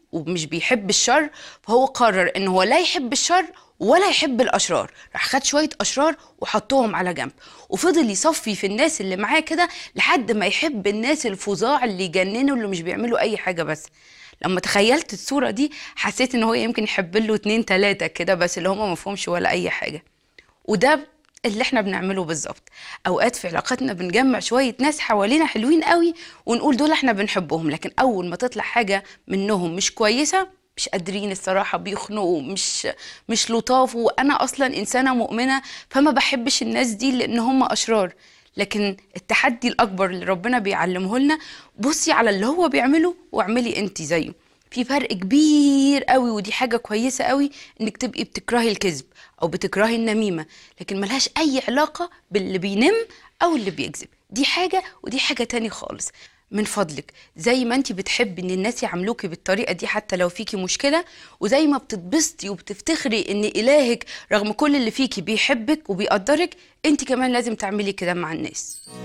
ومش بيحب الشر فهو قرر ان هو لا يحب الشر ولا يحب الاشرار راح خد شويه اشرار وحطهم على جنب وفضل يصفي في الناس اللي معاه كده لحد ما يحب الناس الفظاع اللي يجننوا اللي مش بيعملوا اي حاجه بس لما تخيلت الصوره دي حسيت ان هو يمكن يحب له اتنين تلاته كده بس اللي هم مفهومش ولا اي حاجه وده اللي احنا بنعمله بالظبط اوقات في علاقاتنا بنجمع شويه ناس حوالينا حلوين قوي ونقول دول احنا بنحبهم لكن اول ما تطلع حاجه منهم مش كويسه مش قادرين الصراحه بيخنقوا مش مش لطاف وانا اصلا انسانه مؤمنه فما بحبش الناس دي لان هم اشرار لكن التحدي الاكبر اللي ربنا بيعلمه لنا بصي على اللي هو بيعمله واعملي انت زيه في فرق كبير قوي ودي حاجه كويسه قوي انك تبقي بتكرهي الكذب او بتكرهي النميمه لكن ملهاش اي علاقه باللي بينم او اللي بيكذب دي حاجه ودي حاجه تاني خالص من فضلك زي ما انت بتحبي ان الناس يعاملوكي بالطريقه دي حتى لو فيكي مشكله وزي ما بتتبسطي وبتفتخري ان الهك رغم كل اللي فيكي بيحبك وبيقدرك انت كمان لازم تعملي كده مع الناس